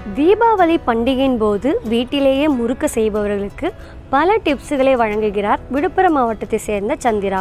தீபாவளி பண்டிகையின் போது வீட்டிலேயே முறுக்கு செய்பவர்களுக்கு பல டிப்ஸுகளை வழங்குகிறார் விழுப்புரம் மாவட்டத்தை சேர்ந்த சந்திரா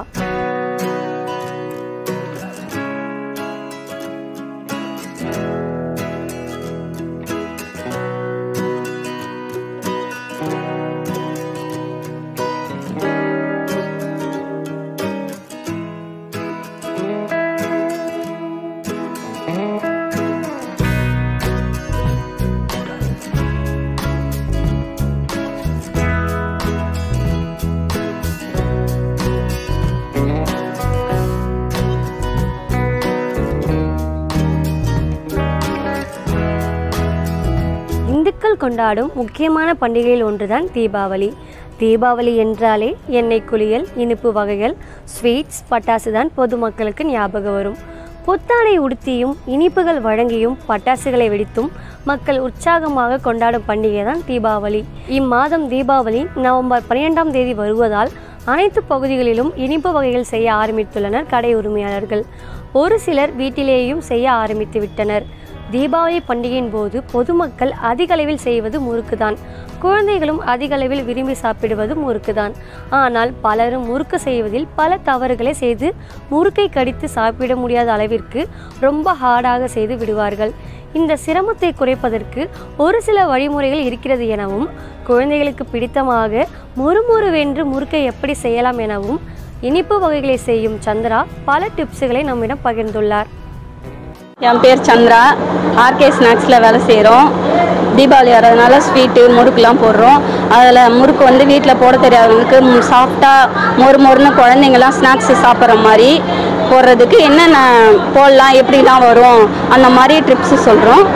இந்துக்கள் கொண்டாடும் முக்கியமான பண்டிகையில் ஒன்றுதான் தீபாவளி தீபாவளி என்றாலே எண்ணெய் குளியல் இனிப்பு வகைகள் ஸ்வீட்ஸ் பட்டாசு தான் பொதுமக்களுக்கு ஞாபகம் வரும் புத்தாடை உடுத்தியும் இனிப்புகள் வழங்கியும் பட்டாசுகளை வெடித்தும் மக்கள் உற்சாகமாக கொண்டாடும் பண்டிகை தான் தீபாவளி இம்மாதம் தீபாவளி நவம்பர் பன்னிரெண்டாம் தேதி வருவதால் அனைத்து பகுதிகளிலும் இனிப்பு வகைகள் செய்ய ஆரம்பித்துள்ளனர் கடை உரிமையாளர்கள் ஒரு சிலர் வீட்டிலேயும் செய்ய ஆரம்பித்து விட்டனர் தீபாவளி பண்டிகையின் போது பொதுமக்கள் அதிக அளவில் செய்வது முறுக்குதான் குழந்தைகளும் அதிக அளவில் விரும்பி சாப்பிடுவது முறுக்குதான் ஆனால் பலரும் முறுக்கு செய்வதில் பல தவறுகளை செய்து முறுக்கை கடித்து சாப்பிட முடியாத அளவிற்கு ரொம்ப ஹார்டாக செய்து விடுவார்கள் இந்த சிரமத்தை குறைப்பதற்கு ஒரு சில வழிமுறைகள் இருக்கிறது எனவும் குழந்தைகளுக்கு பிடித்தமாக முறுமுறுவென்று முறுக்கை எப்படி செய்யலாம் எனவும் இனிப்பு வகைகளை செய்யும் சந்திரா பல டிப்ஸுகளை நம்மிடம் பகிர்ந்துள்ளார் என் பேர் சந்திரா ஆர்கே ஸ்நாக்ஸில் வேலை செய்கிறோம் தீபாவளி வர்றதுனால ஸ்வீட்டு முறுக்குலாம் போடுறோம் அதில் முறுக்கு வந்து வீட்டில் போட தெரியாதவங்களுக்கு சாஃப்டாக மொறு மொறுன்னு குழந்தைங்கலாம் ஸ்நாக்ஸ் சாப்பிட்ற மாதிரி போடுறதுக்கு என்னென்ன போடலாம் எப்படிலாம் வரும் அந்த மாதிரி ட்ரிப்ஸு சொல்கிறோம்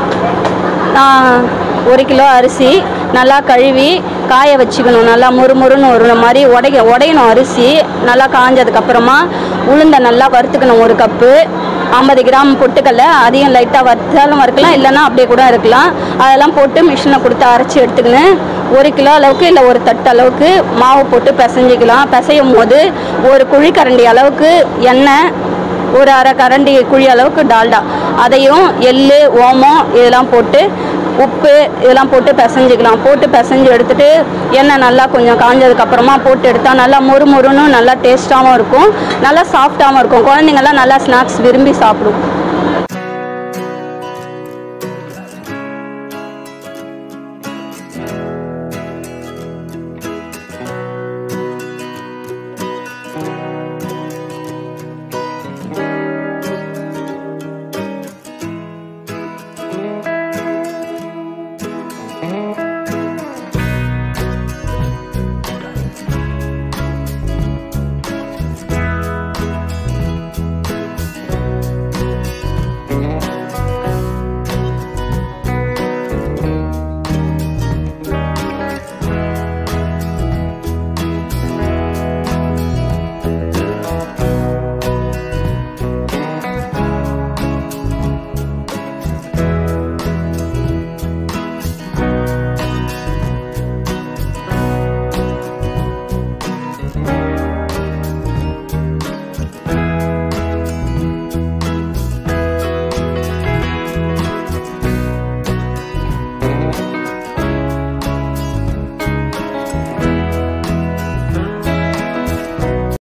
நான் ஒரு கிலோ அரிசி நல்லா கழுவி காய வச்சுக்கணும் நல்லா முறுமுறுன்னு ஒரு மாதிரி உடைய உடையணும் அரிசி நல்லா காஞ்சதுக்கப்புறமா உளுந்தை நல்லா வறுத்துக்கணும் ஒரு கப்பு ஐம்பது கிராம் பொட்டுக்கல்ல அதையும் லைட்டாக வறுத்தாலும் வறுக்கலாம் இல்லைன்னா அப்படியே கூட இருக்கலாம் அதெல்லாம் போட்டு மிஷினில் கொடுத்து அரைச்சி எடுத்துக்கின்னு ஒரு கிலோ அளவுக்கு இல்லை ஒரு தட்டு அளவுக்கு மாவு போட்டு பிசைஞ்சிக்கலாம் பிசையும் போது ஒரு குழிக்கரண்டி அளவுக்கு எண்ணெய் ஒரு அரை கரண்டி குழி அளவுக்கு டால்டா அதையும் எள்ளு ஓமம் இதெல்லாம் போட்டு உப்பு இதெல்லாம் போட்டு பிசைஞ்சிக்கலாம் போட்டு பிசைஞ்சு எடுத்துட்டு எண்ணெய் நல்லா கொஞ்சம் காஞ்சதுக்கு அப்புறமா போட்டு எடுத்தால் நல்லா மொறு மொறுன்னு நல்லா டேஸ்ட்டாகவும் இருக்கும் நல்லா சாஃப்டாகவும் இருக்கும் குழந்தைங்கள்லாம் நல்லா ஸ்நாக்ஸ் விரும்பி சாப்பிடும்